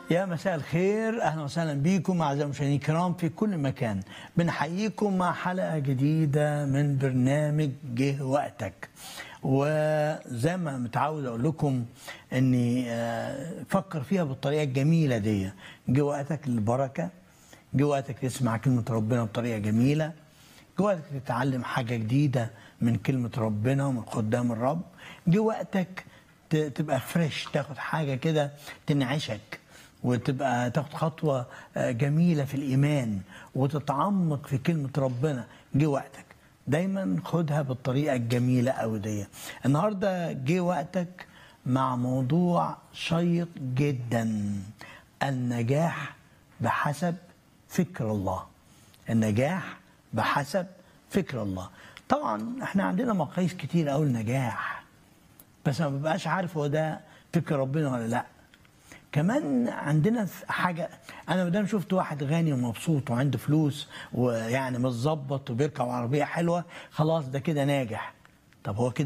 يا مساء الخير اهلا وسهلا بيكم اعزائي المشاهدين الكرام في كل مكان بنحييكم مع حلقه جديده من برنامج جه وقتك وزي ما متعود اقول لكم اني آه، فكر فيها بالطريقه الجميله دي جه وقتك للبركه جه وقتك تسمع كلمه ربنا بطريقه جميله جه وقتك تتعلم حاجه جديده من كلمه ربنا ومن خدام الرب جه وقتك ت- تبقى فريش تاخد حاجه كده تنعشك وتبقى تاخد خطوة آه، جميلة في الإيمان وتتعمق في كلمة ربنا جه وقتك دايما خدها بالطريقة الجميلة أوي دي النهاردة جه وقتك مع موضوع شيق جدا النجاح بحسب فكر الله النجاح بحسب فكر الله طبعا احنا عندنا مقاييس كتير أوي النجاح بس ما ببقاش عارف هو ده فكر ربنا ولا لا كمان عندنا في حاجه انا ما دام شفت واحد غني ومبسوط وعنده فلوس ويعني متظبط وبيركب عربيه حلوه خلاص ده كده ناجح طب هو كده